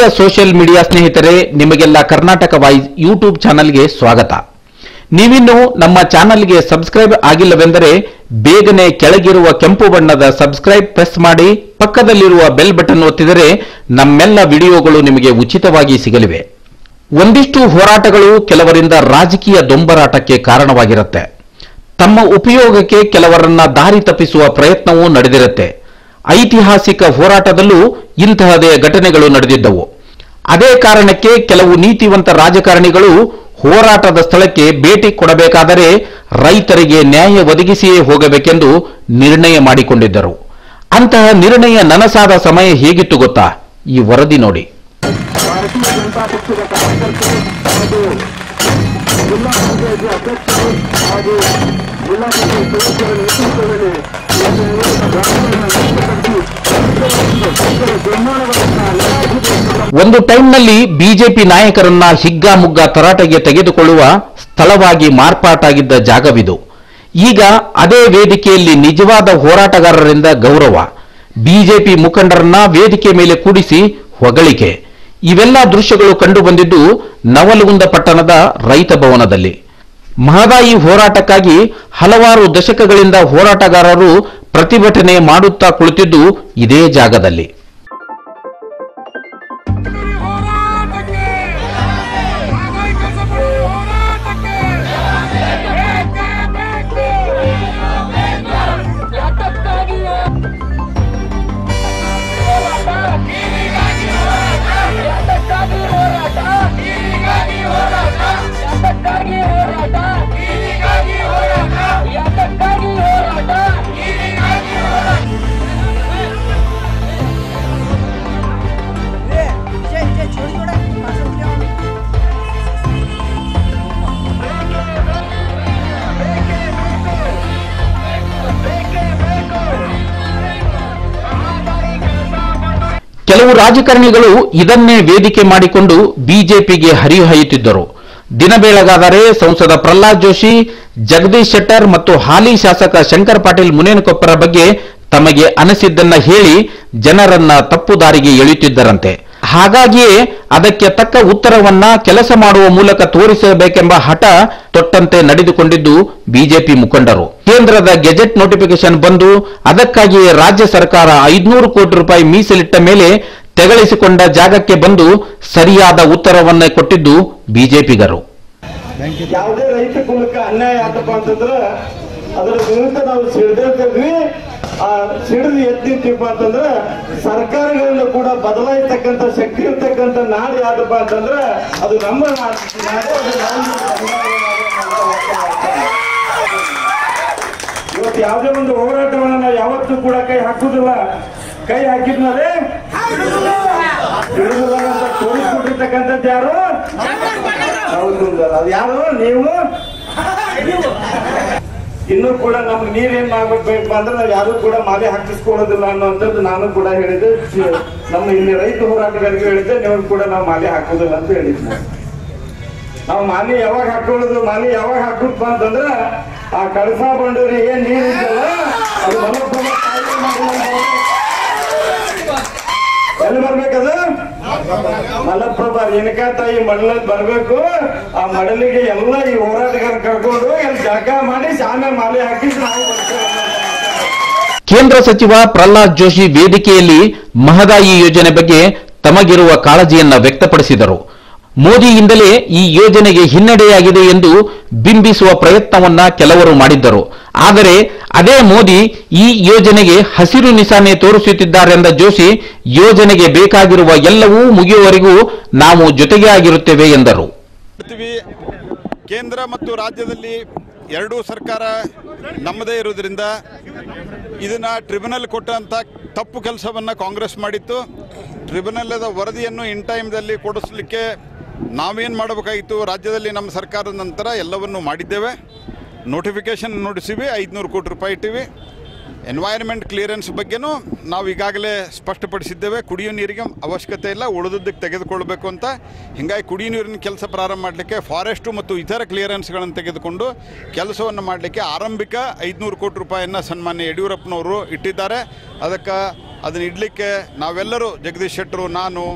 ಪ್ರಿಯ social media ಸ್ನೇಹಿತರೆ ನಿಮಗೆಲ್ಲ Karnataka voice YouTube ಚಾನಲ್ಗೆ ಸ್ವಾಗತ ನೀವಿನ್ನು ನಮ್ಮ ಚಾನಲ್ಗೆ ಸಬ್ಸ್ಕ್ರೈಬ್ ಆಗಿಲ್ಲವೆಂದರೆ ಬೇಗನೆ ಕೆಳಗಿರುವ ಕೆಂಪು ಬಣ್ಣದ ಸಬ್ಸ್ಕ್ರೈಬ್ ಪ್ರೆಸ್ ಮಾಡಿ ಪಕ್ಕದಲ್ಲಿರುವ ಬೆಲ್ ಬಟನ್ ಒತ್ತಿದರೆ ನಮ್ಮೆಲ್ಲ ವಿಡಿಯೋಗಳು ನಿಮಗೆ ಉಚಿತವಾಗಿ ಸಿಗಲಿವೆ ಒಂದಿಷ್ಟು ಹೋರಾಟಗಳು ಕೆಲವರಿಂದ ರಾಜಕೀಯ ದೊಂಬರಾಟಕ್ಕೆ ಕಾರಣವಾಗಿರುತ್ತೆ ತಮ್ಮ ಉಪಯೋಗಕ್ಕೆ ಕೆಲವರನ್ನ ದಾರಿ ತಪ್ಪಿಸುವ ಪ್ರಯತ್ನವೂ ನಡೆದಿರುತ್ತೆ ಐತಿಹಾಸಿಕ ಹೋರಾಟದಲ್ಲೂ ಇಂತಹದೇ ಘಟನೆಗಳು ನಡೆದಿದ್ದವು ಅದೇ ಕಾರಣಕ್ಕೆ ಕೆಲವು ನೀತಿವಂತ ರಾಜಕಾರಣಿಗಳು ಹೋರಾಟದ ಸ್ಥಳಕ್ಕೆ ಭೇಟಿ ಕೊಡಬೇಕಾದರೆ ರೈತರಿಗೆ ನ್ಯಾಯ ಒದಗಿಸಿಯೇ ಹೋಗಬೇಕೆಂದು ನಿರ್ಣಯ ಮಾಡಿಕೊಂಡಿದ್ದರು ಅಂತಹ ನಿರ್ಣಯ ನನಸಾದ ಸಮಯ ಹೇಗಿತ್ತು ಗೊತ್ತಾ ಈ ವರದಿ ನೋಡಿ ಭಾರತೀಯ ಜನತಾ ಪಕ್ಷದ ಕಾರ್ಯಕರ್ತರು ಹಾಗೂ ಜಿಲ್ಲಾ ಪಂಚಾಯತಿ ಅಧ್ಯಕ್ಷರು ಹಾಗೂ ಜಿಲ್ಲಾ ಪಂಚಾಯತ್ ಸದಸ್ಯರ ನೇತೃತ್ವದಲ್ಲಿ ಇವತ್ತು ಇವತ್ತು ಗ್ರಾಮಗಳನ್ನು ನಷ್ಟಪಡಿಸಿ ರೈತರ ತೀರ್ಮಾನಗಳನ್ನು ಅಲ್ಲಾಡಿಸಬೇಕೆಂಬ ಒಂದು ಟೈಮ್ನಲ್ಲಿ ಬಿಜೆಪಿ ನಾಯಕರನ್ನ ಹಿಗ್ಗಾಮುಗ್ಗ ತರಾಟೆಗೆ ತೆಗೆದುಕೊಳ್ಳುವ ಸ್ಥಳವಾಗಿ ಮಾರ್ಪಾಟಾಗಿದ್ದ ಜಾಗವಿದು ಈಗ ಅದೇ ವೇದಿಕೆಯಲ್ಲಿ ನಿಜವಾದ ಹೋರಾಟಗಾರರಿಂದ ಗೌರವ ಬಿಜೆಪಿ ಮುಖಂಡರನ್ನ ವೇದಿಕೆ ಮೇಲೆ ಕೂಡಿಸಿ ಹೊಗಳಿಕೆ ಇವೆಲ್ಲ ದೃಶ್ಯಗಳು ಕಂಡುಬಂದಿದ್ದು ನವಲಗುಂದ ಪಟ್ಟಣದ ರೈತ ಭವನದಲ್ಲಿ ಮಹದಾಯಿ ಹೋರಾಟಕ್ಕಾಗಿ ಹಲವಾರು ದಶಕಗಳಿಂದ ಹೋರಾಟಗಾರರು ಪ್ರತಿಭಟನೆ ಮಾಡುತ್ತಾ ಕುಳಿತಿದ್ದು ಇದೇ ಜಾಗದಲ್ಲಿ ಹೋರಾಟಕ್ಕೆ ನಾಗರಿಕ ಸಭೆ ಹೋರಾಟಕ್ಕೆ ಬೇಕೇ ಬೇಕು ಯಾತಕ್ಕಾಗಿ ಹೋರಾಟ ನೀರಿಗಾಗಿ ಹೋರಾಟ ಯಾತಕ್ಕಾಗಿ ಹೋರಾಟ ನೀರಿಗಾಗಿ ಹೋರಾಟ ಯಾತಕ್ಕಾಗಿ ಹೋರಾಟ ನೀರಿಗಾಗಿ ಹೋರಾಟ ಯಾತಕ್ಕಾಗಿ ಹೋರಾಟ ನೀರಿಗಾಗಿ ಹೋರಾಟ इसे इसे छोड़ छोड़ा पास हो गया ಕೆಲವು ರಾಜಕಾರಣಿಗಳು ಇದನ್ನೇ ವೇದಿಕೆ ಮಾಡಿಕೊಂಡು ಬಿಜೆಪಿಗೆ ಹರಿಹಾಯುತ್ತಿದ್ದರು ದಿನ ಬೆಳಗಾದರೆ ಸಂಸದ ಪ್ರಹ್ಲಾದ್ ಜೋಶಿ ಜಗದೀಶ್ ಶೆಟ್ಟರ್ ಮತ್ತು ಹಾಲಿ ಶಾಸಕ ಶಂಕರ್ ಪಾಟೀಲ್ ಮುನೇನಕೊಪ್ಪರ ಬಗ್ಗೆ ತಮಗೆ ಅನಿಸಿದ್ದನ್ನ ಹೇಳಿ ಜನರನ್ನ ತಪ್ಪು ದಾರಿಗೆ ಎಳೆಯುತ್ತಿದ್ದರಂತೆ ಹಾಗಾಗಿಯೇ ಅದಕ್ಕೆ ತಕ್ಕ ಉತ್ತರವನ್ನ ಕೆಲಸ ಮಾಡುವ ಮೂಲಕ ತೋರಿಸಬೇಕೆಂಬ ಹಠ ತೊಟ್ಟಂತೆ ನಡೆದುಕೊಂಡಿದ್ದು ಬಿಜೆಪಿ ಮುಖಂಡರು ಕೇಂದ್ರದ ಗೆಜೆಟ್ ನೋಟಿಫಿಕೇಶನ್ ಬಂದು ಅದಕ್ಕಾಗಿಯೇ ರಾಜ್ಯ ಸರ್ಕಾರ ಐದುನೂರು ಕೋಟಿ ರೂಪಾಯಿ ಮೀಸಲಿಟ್ಟ ಮೇಲೆ ತೆಗಳಿಸಿಕೊಂಡ ಜಾಗಕ್ಕೆ ಬಂದು ಸರಿಯಾದ ಉತ್ತರವನ್ನೇ ಕೊಟ್ಟಿದ್ದು ಬಿಜೆಪಿಗರು ಯಾವುದೇ ರೈತ ಕುಲಕ್ಕೆ ಅನ್ಯಾಯ ಆತಪ್ಪ ಅಂತಂದ್ರ ಅದರ ವಿರುದ್ಧ ನಾವು ಸಿಡ್ದಿರ್ತೀವಿ ಆ ಸಿಡಿದು ಎತ್ತಿರ್ತೀವಪ್ಪ ಅಂತಂದ್ರ ಸರ್ಕಾರಗಳನ್ನು ಕೂಡ ಬದಲಾಯಿಸ್ತಕ್ಕಂಥ ಶಕ್ತಿ ಇರ್ತಕ್ಕಂಥ ನಾಡು ಯಾವ್ದಪ್ಪ ಅಂತಂದ್ರ ಅದು ನಮ್ಮ ನಾಡು ನಾಡು, ಅದು ನಮ್ಮ ಇವತ್ತು ಯಾವುದೇ ಒಂದು ಹೋರಾಟವನ್ನು ನಾವು ಯಾವತ್ತೂ ಕೂಡ ಕೈ ಹಾಕುದಿಲ್ಲ ಕೈ ಹಾಕಿದ್ಮೇಲೆ ಬಿಡುದಿಲ್ಲ ಅಂತ ತೋರಿಸ್ಕೊಟ್ಟಿರ್ತಕ್ಕಂಥದ್ದು ಯಾರು ಹೌದು ಅದು ಯಾರು ನೀವು ಇನ್ನೂ ಕೂಡ ನಮ್ಗೆ ನೀರೇನ್ ಮಾಡ್ಬೇಕು ಅಂದ್ರೆ ನಾವು ಯಾರು ಕೂಡ ಮಾಲೆ ಹಾಕಿಸ್ಕೊಳ್ಳೋದಿಲ್ಲ ಅನ್ನೋಂಥದ್ದು ನಾನು ಕೂಡ ಹೇಳಿದ್ದೆ ಸಿ- ನಮ್ಮ ಇಲ್ಲಿ ರೈತ ಹೋರಾಟಗಾರರಿಗೆ ಹೇಳಿದ್ದೆ ನೀವು ಕೂಡ ನಾವು ಮಾಲೆ ಹಾಕೋದಿಲ್ಲ ಅಂತ ಹೇಳಿದ್ದೆ ನಾವು ಮಾಲಿ ಯಾವಾಗ ಹಾಕೊಳ್ಳೋದು ಮಾಲಿ ಯಾವಾಗ ಹಾಕುತ್ತಪ್ಪ ಅಂತಂದ್ರ ಆ ಕಳಸಾ ಬಂಡೂರಿ ಏನ್ ನೀರ್ ಇದೆಯಲ್ಲ ಅದು ಮನೋಭಾವ ಕಾಯ್ದೆ ಮಾಡಿ ಎಲ್ಲಿ ಬರ್ಬೇಕದು ಮಲಪ್ರಭಾ ರೇಣುಕಾ ತಾಯಿ ಮಡಲಲ್ಲಿ ಬರ್ಬೇಕು ಆ ಮಡಲಿಗೆ ಎಲ್ಲ ಈ ಹೋರಾಟಗಾರ ಕರ್ಕೊಂಡು ಅಲ್ಲಿ ಜಾಗ ಮಾಡಿ ಆಮೇಲೆ ಮಾಲೆ ಹಾಕಿ ನಾವು ಬರ್ತೇವೆ ಕೇಂದ್ರ ಸಚಿವ ಪ್ರಹ್ಲಾದ್ ಜೋಶಿ ವೇದಿಕೆಯಲ್ಲಿ ಮಹದಾಯಿ ಯೋಜನೆ ಬಗ್ಗೆ ತಮಗಿರುವ ಕಾಳಜಿಯನ್ನ ವ್ಯಕ್ತಪಡಿಸಿದರು ಮೋದಿಯಿಂದಲೇ ಈ ಯೋಜನೆಗೆ ಹಿನ್ನಡೆಯಾಗಿದೆ ಎಂದು ಬಿಂಬಿಸುವ ಪ್ರಯತ್ನವನ್ನ ಕೆಲವರು ಮಾಡಿದ್ದರು ಆದರೆ ಅದೇ ಮೋದಿ ಈ ಯೋಜನೆಗೆ ಹಸಿರು ನಿಶಾನೆ ತೋರಿಸುತ್ತಿದ್ದಾರೆಂದ ಜೋಶಿ ಯೋಜನೆಗೆ ಬೇಕಾಗಿರುವ ಎಲ್ಲವೂ ಮುಗಿಯುವವರೆಗೂ ನಾವು ಜೊತೆಗೆ ಆಗಿರುತ್ತೇವೆ ಎಂದರು ಮಾಡ್ತೀವಿ ಕೇಂದ್ರ ಮತ್ತು ರಾಜ್ಯದಲ್ಲಿ ಎರಡೂ ಸರ್ಕಾರ ನಮ್ಮದೇ ಇರೋದ್ರಿಂದ ಇದನ್ನ ಟ್ರಿಬ್ಯುನಲ್ ಕೊಟ್ಟಂತ ತಪ್ಪು ಕೆಲಸವನ್ನ ಕಾಂಗ್ರೆಸ್ ಮಾಡಿತ್ತು ಟ್ರಿಬ್ಯುನಲ್ದ ವರದಿಯನ್ನು ಇನ್ ಟೈಮ್ದಲ್ಲಿ ಕೊಡಿಸ್ಲಿಕ್ಕೆ ನಾವೇನು ಮಾಡಬೇಕಾಗಿತ್ತು ರಾಜ್ಯದಲ್ಲಿ ನಮ್ಮ ಸರ್ಕಾರದ ನಂತರ ಎಲ್ಲವನ್ನು ಮಾಡಿದ್ದೇವೆ ನೋಟಿಫಿಕೇಶನ್ ನೋಡಿಸಿವಿ ಐದುನೂರು ಕೋಟಿ ರೂಪಾಯಿ ಇಟ್ಟಿವಿ ಎನ್ವೈರ್ಮೆಂಟ್ ಕ್ಲಿಯರೆನ್ಸ್ ಬಗ್ಗೆನೂ ನಾವು ಈಗಾಗಲೇ ಸ್ಪಷ್ಟಪಡಿಸಿದ್ದೇವೆ ಕುಡಿಯೋ ನೀರಿಗೆ ಅವಶ್ಯಕತೆ ಇಲ್ಲ ಉಳಿದದ್ದಕ್ಕೆ ತೆಗೆದುಕೊಳ್ಬೇಕು ಅಂತ ಹೀಗಾಗಿ ಕುಡಿಯೋ ನೀರಿನ ಕೆಲಸ ಪ್ರಾರಂಭ ಮಾಡಲಿಕ್ಕೆ ಫಾರೆಸ್ಟು ಮತ್ತು ಇತರ ಕ್ಲಿಯರೆನ್ಸ್ಗಳನ್ನು ತೆಗೆದುಕೊಂಡು ಕೆಲಸವನ್ನು ಮಾಡಲಿಕ್ಕೆ ಆರಂಭಿಕ ಐದುನೂರು ಕೋಟಿ ರೂಪಾಯಿಯನ್ನು ಸನ್ಮಾನ್ಯ ಯಡಿಯೂರಪ್ಪನವರು ಇಟ್ಟಿದ್ದಾರೆ ಅದಕ್ಕೆ ಅದನ್ನು ಇಡಲಿಕ್ಕೆ ನಾವೆಲ್ಲರೂ ಜಗದೀಶ್ ಶೆಟ್ಟರು ನಾನು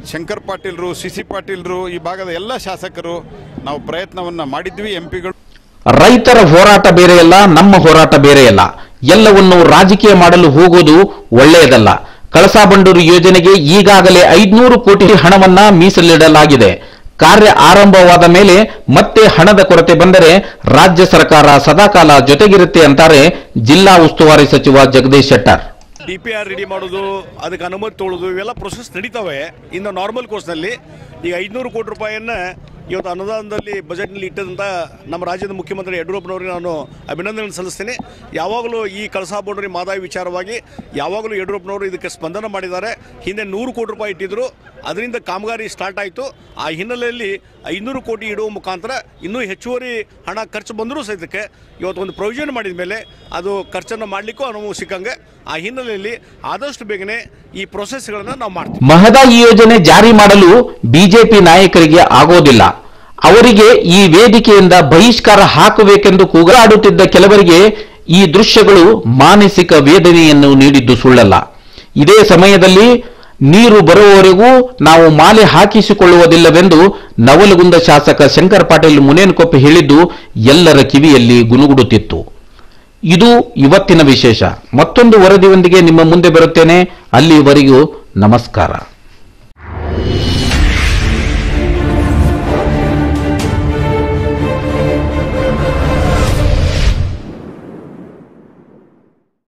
ಶಂಕರ್ ಪಾಟೀಲ್ರು ಸಿ ಸಿ ಪಾಟೀಲ್ರು ಈ ಭಾಗದ ಎಲ್ಲ ಶಾಸಕರು ನಾವು ಪ್ರಯತ್ನವನ್ನು ಮಾಡಿದ್ವಿ ಎಂ ಪಿಗಳು ರೈತರ ಹೋರಾಟ ಬೇರೆಯಲ್ಲ ನಮ್ಮ ಹೋರಾಟ ಬೇರೆಯಲ್ಲ ಎಲ್ಲವನ್ನು ರಾಜಕೀಯ ಮಾಡಲು ಹೋಗುವುದು ಒಳ್ಳೆಯದಲ್ಲ ಕಳಸಾ ಬಂಡೂರು ಯೋಜನೆಗೆ ಈಗಾಗಲೇ ಐದುನೂರು ಕೋಟಿ ಹಣವನ್ನ ಮೀಸಲಿಡಲಾಗಿದೆ ಕಾರ್ಯ ಆರಂಭವಾದ ಮೇಲೆ ಮತ್ತೆ ಹಣದ ಕೊರತೆ ಬಂದರೆ ರಾಜ್ಯ ಸರ್ಕಾರ ಸದಾಕಾಲ ಜೊತೆಗಿರುತ್ತೆ ಅಂತಾರೆ ಜಿಲ್ಲಾ ಉಸ್ತುವಾರಿ ಸಚಿವ Jagadish Shettar D P R ready ಮಾಡೋದು ಅದಕ್ಕೆ ಅನುಮತಿ ತೊಗೊಳ್ಳೋದು ಇವೆಲ್ಲ ಪ್ರೊಸೆಸ್ ನಡೀತವೆ ಇನ್ನು ನಾರ್ಮಲ್ ಕೋರ್ಸ್ನಲ್ಲಿ ಈಗ ಐದುನೂರು ಕೋಟಿ ರೂಪಾಯಿಯನ್ನ ಇವತ್ತು ಅನುದಾನದಲ್ಲಿ ಬಜೆಟ್ನಲ್ಲಿ ಇಟ್ಟದಂತ ನಮ್ಮ ರಾಜ್ಯದ ಮುಖ್ಯಮಂತ್ರಿ ಯಡಿಯೂರಪ್ಪನವರಿಗೆ ನಾನು ಅಭಿನಂದನೆ ಸಲ್ಲಿಸ್ತೇನೆ ಯಾವಾಗಲೂ ಈ ಕಳಸಾ ಬೋರ್ಡರಿ ಮಾದಾಯಿ ವಿಚಾರವಾಗಿ ಯಾವಾಗಲೂ ಯಡಿಯೂರಪ್ಪನವರು ಇದಕ್ಕೆ ಸ್ಪಂದನ ಮಾಡಿದ್ದಾರೆ ಹಿಂದೆ ನೂರು ಕೋಟಿ ರೂಪಾಯಿ ಇಟ್ಟಿದ್ರು ಅದರಿಂದ ಕಾಮಗಾರಿ ಸ್ಟಾರ್ಟ್ ಆಯಿತು ಆ ಹಿನ್ನೆಲೆಯಲ್ಲಿ ಐನೂರು ಕೋಟಿ ಇಡುವ ಮುಖಾಂತರ ಇನ್ನೂ ಹೆಚ್ಚುವರಿ ಹಣ ಖರ್ಚು ಬಂದರೂ ಸಹಿತಕ್ಕೆ ಇವತ್ತು ಒಂದು ಪ್ರೊವಿಷನ್ ಮಾಡಿದ ಮೇಲೆ ಅದು ಖರ್ಚನ್ನು ಮಾಡಲಿಕ್ಕೂ ಅನುವು ಸಿಕ್ಕಂಗೆ ಆ ಹಿನ್ನೆಲೆಯಲ್ಲಿ ಆದಷ್ಟು ಬೇಗನೆ ಈ ಪ್ರೊಸೆಸ್ಗಳನ್ನು ನಾವು ಮಾಡ್ತೀವಿ ಮಹದಾಯಿ ಯೋಜನೆ ಜಾರಿ ಮಾಡಲು ಬಿಜೆಪಿ ನಾಯಕರಿಗೆ ಆಗೋದಿಲ್ಲ ಅವರಿಗೆ ಈ ವೇದಿಕೆಯಿಂದ ಬಹಿಷ್ಕಾರ ಹಾಕಬೇಕೆಂದು ಕೂಗಾಡುತ್ತಿದ್ದ ಕೆಲವರಿಗೆ ಈ ದೃಶ್ಯಗಳು ಮಾನಸಿಕ ವೇದನೆಯನ್ನು ನೀಡಿದ್ದು ಸುಳ್ಳಲ್ಲ ಇದೇ ಸಮಯದಲ್ಲಿ ನೀರು ಬರುವವರೆಗೂ ನಾವು ಮಾಲೆ ಹಾಕಿಸಿಕೊಳ್ಳುವುದಿಲ್ಲವೆಂದು ನವಲಗುಂದ ಶಾಸಕ ಶಂಕರ್ ಪಾಟೀಲ್ ಮುನೇನಕೊಪ್ಪೆ ಹೇಳಿದ್ದು ಎಲ್ಲರ ಕಿವಿಯಲ್ಲಿ ಗುನುಗುಡುತ್ತಿತ್ತು ಇದು ಇವತ್ತಿನ ವಿಶೇಷ ಮತ್ತೊಂದು ವರದಿಯೊಂದಿಗೆ ನಿಮ್ಮ ಮುಂದೆ ಬರುತ್ತೇನೆ ಅಲ್ಲಿವರೆಗೂ ನಮಸ್ಕಾರ